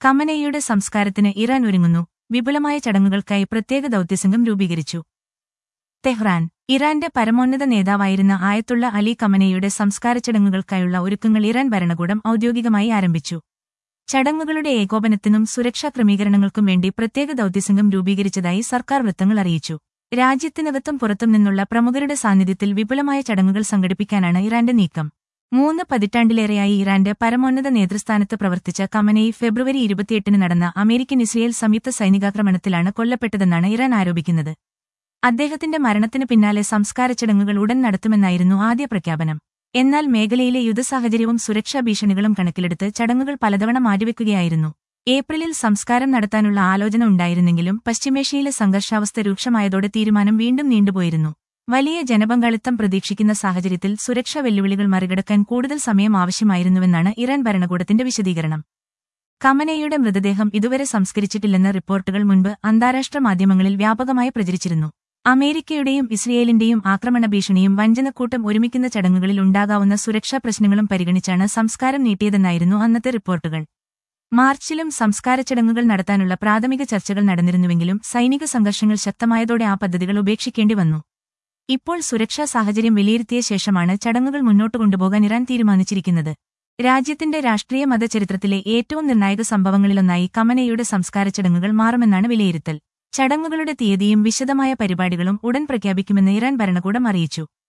കമനയുടെ സംസ്കാരത്തിന് ഇറാൻ ഒരുങ്ങുന്നു വിപുലമായ ചടങ്ങുകൾക്കായി പ്രത്യേക ദൌത്യസംഘം രൂപീകരിച്ചു തെഹ്റാൻ ഇറാന്റെ പരമോന്നത നേതാവായിരുന്ന ആയത്തുള്ള അലി കമനയുടെ സംസ്കാര ചടങ്ങുകൾക്കായുള്ള ഒരുക്കങ്ങൾ ഇറാൻ ഭരണകൂടം ഔദ്യോഗികമായി ആരംഭിച്ചു ചടങ്ങുകളുടെ ഏകോപനത്തിനും സുരക്ഷാ ക്രമീകരണങ്ങൾക്കും വേണ്ടി പ്രത്യേക ദൌത്യസംഘം രൂപീകരിച്ചതായി സർക്കാർ വൃത്തങ്ങൾ അറിയിച്ചു രാജ്യത്തിനകത്തും പുറത്തും നിന്നുള്ള പ്രമുഖരുടെ സാന്നിധ്യത്തിൽ വിപുലമായ ചടങ്ങുകൾ സംഘടിപ്പിക്കാനാണ് ഇറാന്റെ നീക്കം മൂന്ന് പതിറ്റാണ്ടിലേറെയായി ഇറാന്റെ പരമോന്നത നേതൃസ്ഥാനത്ത് പ്രവർത്തിച്ച കമനയി ഫെബ്രുവരി ഇരുപത്തിയെട്ടിന് നടന്ന അമേരിക്കൻ ഇസ്രയേൽ സംയുക്ത സൈനികാക്രമണത്തിലാണ് കൊല്ലപ്പെട്ടതെന്നാണ് ഇറാൻ ആരോപിക്കുന്നത് അദ്ദേഹത്തിന്റെ മരണത്തിന് പിന്നാലെ സംസ്കാര ചടങ്ങുകൾ ഉടൻ നടത്തുമെന്നായിരുന്നു ആദ്യ പ്രഖ്യാപനം എന്നാൽ മേഖലയിലെ യുദ്ധസാഹചര്യവും സുരക്ഷാ ഭീഷണികളും കണക്കിലെടുത്ത് ചടങ്ങുകൾ പലതവണ മാറ്റിവെക്കുകയായിരുന്നു ഏപ്രിലിൽ സംസ്കാരം നടത്താനുള്ള ആലോചന ഉണ്ടായിരുന്നെങ്കിലും പശ്ചിമേഷ്യയിലെ സംഘർഷാവസ്ഥ രൂക്ഷമായതോടെ തീരുമാനം വീണ്ടും നീണ്ടുപോയിരുന്നു വലിയ ജനപങ്കാളിത്തം പ്രതീക്ഷിക്കുന്ന സാഹചര്യത്തിൽ സുരക്ഷാ വെല്ലുവിളികൾ മറികടക്കാൻ കൂടുതൽ സമയം ആവശ്യമായിരുന്നുവെന്നാണ് ഇറാൻ ഭരണകൂടത്തിന്റെ വിശദീകരണം കമനയുടെ മൃതദേഹം ഇതുവരെ സംസ്കരിച്ചിട്ടില്ലെന്ന റിപ്പോർട്ടുകൾ മുൻപ് അന്താരാഷ്ട്ര മാധ്യമങ്ങളിൽ വ്യാപകമായി പ്രചരിച്ചിരുന്നു അമേരിക്കയുടെയും ഇസ്രയേലിന്റെയും ആക്രമണ ഭീഷണിയും വഞ്ചനക്കൂട്ടം ഒരുമിക്കുന്ന ചടങ്ങുകളിൽ ഉണ്ടാകാവുന്ന സുരക്ഷാ പ്രശ്നങ്ങളും പരിഗണിച്ചാണ് സംസ്കാരം നീട്ടിയതെന്നായിരുന്നു അന്നത്തെ റിപ്പോർട്ടുകൾ മാർച്ചിലും സംസ്കാര ചടങ്ങുകൾ നടത്താനുള്ള പ്രാഥമിക ചർച്ചകൾ നടന്നിരുന്നുവെങ്കിലും സൈനിക സംഘർഷങ്ങൾ ശക്തമായതോടെ ആ പദ്ധതികൾ ഉപേക്ഷിക്കേണ്ടി വന്നു ഇപ്പോൾ സുരക്ഷാ സാഹചര്യം വിലയിരുത്തിയ ശേഷമാണ് ചടങ്ങുകൾ മുന്നോട്ട് കൊണ്ടുപോകാൻ ഇറാൻ തീരുമാനിച്ചിരിക്കുന്നത് രാജ്യത്തിന്റെ രാഷ്ട്രീയ മതചരിത്രത്തിലെ ഏറ്റവും നിർണായക സംഭവങ്ങളിലൊന്നായി കമനയുടെ സംസ്കാര ചടങ്ങുകൾ മാറുമെന്നാണ് വിലയിരുത്തൽ ചടങ്ങുകളുടെ തീയതിയും വിശദമായ പരിപാടികളും ഉടൻ പ്രഖ്യാപിക്കുമെന്ന് ഇറാൻ ഭരണകൂടം അറിയിച്ചു